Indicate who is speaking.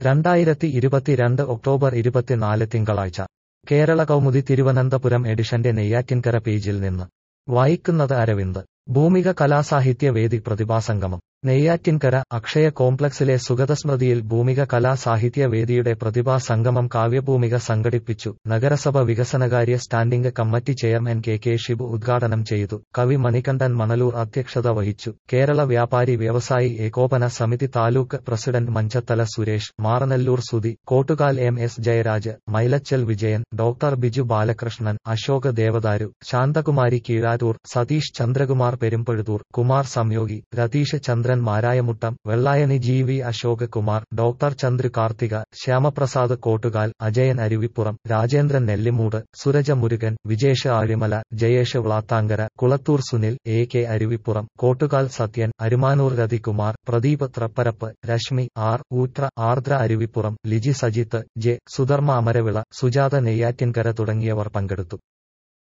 Speaker 1: രണ്ടായിരത്തി ഇരുപത്തിരണ്ട് ഒക്ടോബർ ഇരുപത്തിനാല് തിങ്കളാഴ്ച കേരള കൗമുദി തിരുവനന്തപുരം എഡിഷന്റെ നെയ്യാറ്റിൻകര പേജിൽ നിന്ന് വായിക്കുന്നത് അരവിന്ദ് ഭൂമിക കലാസാഹിത്യ വേദി പ്രതിഭാസംഗമം നെയ്യാറ്റിൻകര അക്ഷയ കോംപ്ലക്സിലെ സുഗതസ്മൃതിയിൽ ഭൂമിക കലാസാഹിത്യ വേദിയുടെ പ്രതിഭാ സംഗമം കാവ്യഭൂമിക സംഘടിപ്പിച്ചു നഗരസഭ വികസനകാര്യ standing committee chairman K K Shibu ഉദ്ഘാടനം ചെയ്തു കവി മണികണ്ഠൻ മണലൂർ അധ്യക്ഷത വഹിച്ചു കേരള വ്യാപാരി വ്യവസായി ഏകോപന സമിതി taluk president Manjathala Suresh Maranalloor Suthi Kottukal M S Jayaraj Mylachal Vijayan doctor Biju Balakrishnan Ashok Devadaru Shanthakumari Keezhattoor Satheesh Chandrakumar Perumpazhuthoor Kumar Samyogi Ratheesh Chandran Marayamuttam Vellayani G V Ashok Kumar doctor Chandru Karthika Shyamaprasad Kottukal Ajayan Aruvippuram Rajendran Nellimoodu Suraja Murukan Vijesh Azhimala Jayesh Vlathankara Kulathoor Sunil A K Aruvippuram Kottukal Sathyan Arumanoor Rathikumar Pradeep Thrapparappu Reshmi R ഊട്ര ആർദ്ര അരുവിപ്പുറം ലിജി സജിത്ത് ജെ സുധർമ്മ അമരവിള സുജാത നെയ്യാറ്റിൻകര തുടങ്ങിയവർ പങ്കെടുത്തു